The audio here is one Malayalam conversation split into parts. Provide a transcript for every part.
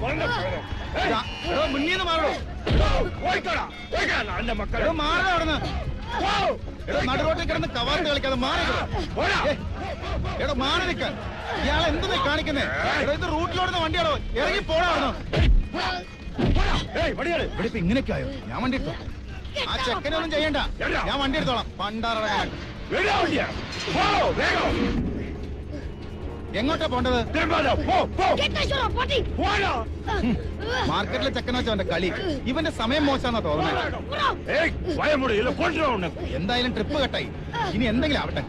മുന്നീന്ന് മാറോ എടോ മാറോ അവിടുന്ന് എടോ നടുറോട്ടിൽ കിടന്ന് കവാത്ത് കളിക്കാതെ മാറി എടോ മാറി നിൽക്കാൻ ഇയാൾ എന്തിനാ കാണിക്കുന്നേ എടോ ഇത് റൂട്ടിലോടുന്ന വണ്ടിയാണോ ഇറങ്ങി പോടാണോ ഇവിടെ ഇപ്പൊ ഇങ്ങനെയൊക്കെ ആയോ ഞാൻ വണ്ടി എടുത്തോ ആ ചെക്കനൊന്നും ചെയ്യണ്ട ഞാൻ വണ്ടി എടുത്തോളാം പണ്ടാറടങ്ങാൻ എങ്ങോട്ടാ പോണ്ടത് മാർക്കറ്റിലെ ചെക്കൻ വെച്ച അവന്റെ കളി ഇവന്റെ സമയം മോശാന്നാ തോന്നുന്നത് എന്തായാലും ട്രിപ്പ് കട്ടായി ഇനി എന്തെങ്കിലും ആവട്ടെ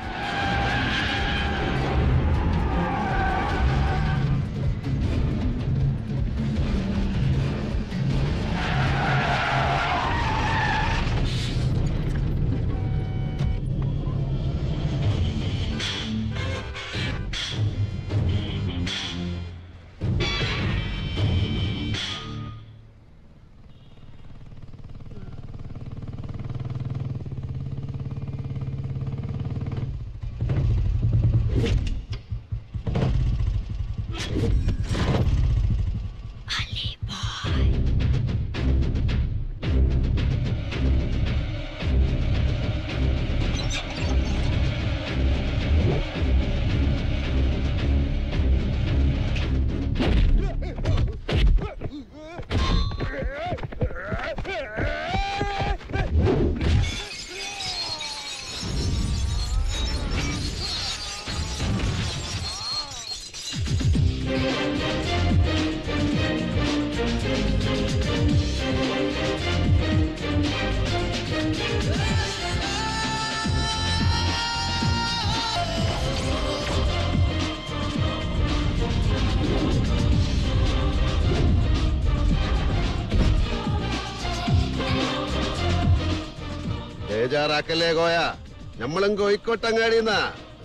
ബേജാറാക്കല്ലേ കോയ നമ്മളും കോഴിക്കോട്ടങ്ങാടിന്നാ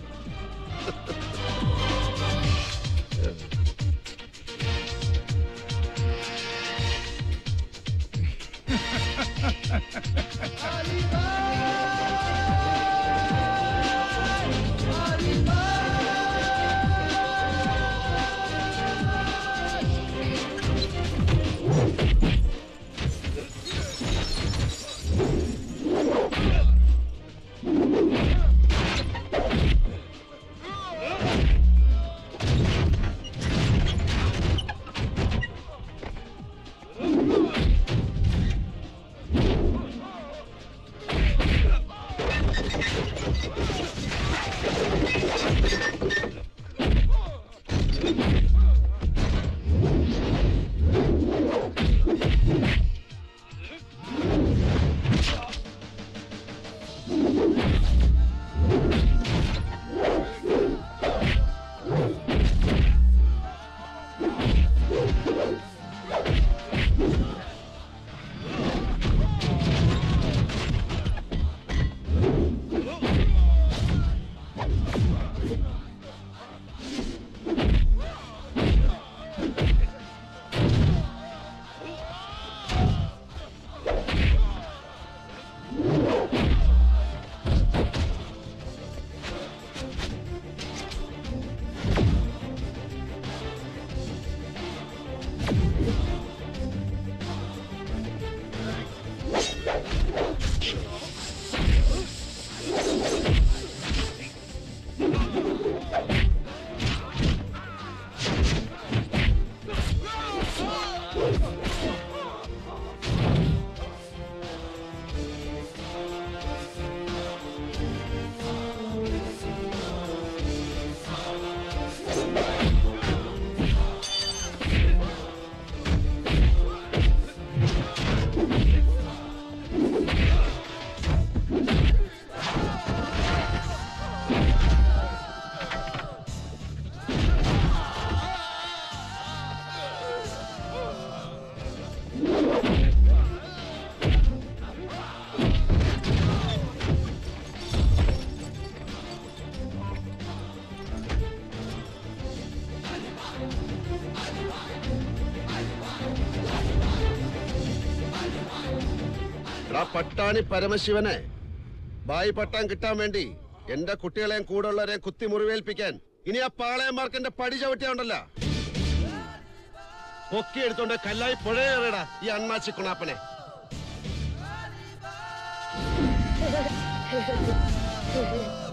എടാ പട്ടാണി പരമശിവനെ ബായി പട്ടാൻ കിട്ടാൻ വേണ്ടി എന്റെ കുട്ടികളെയും കൂടെ ഉള്ളവരെയും കുത്തി മുറിവേൽപ്പിക്കാൻ ഇനി ആ പാളയന്മാർക്ക് എന്റെ പടി ചവിട്ടിയുണ്ടല്ലോ പൊക്കി എടുത്തോണ്ട് കല്ലായി പുഴയേറിയടാ ഈ അണ്ണാച്ചി കുണാപ്പനെ Hehehe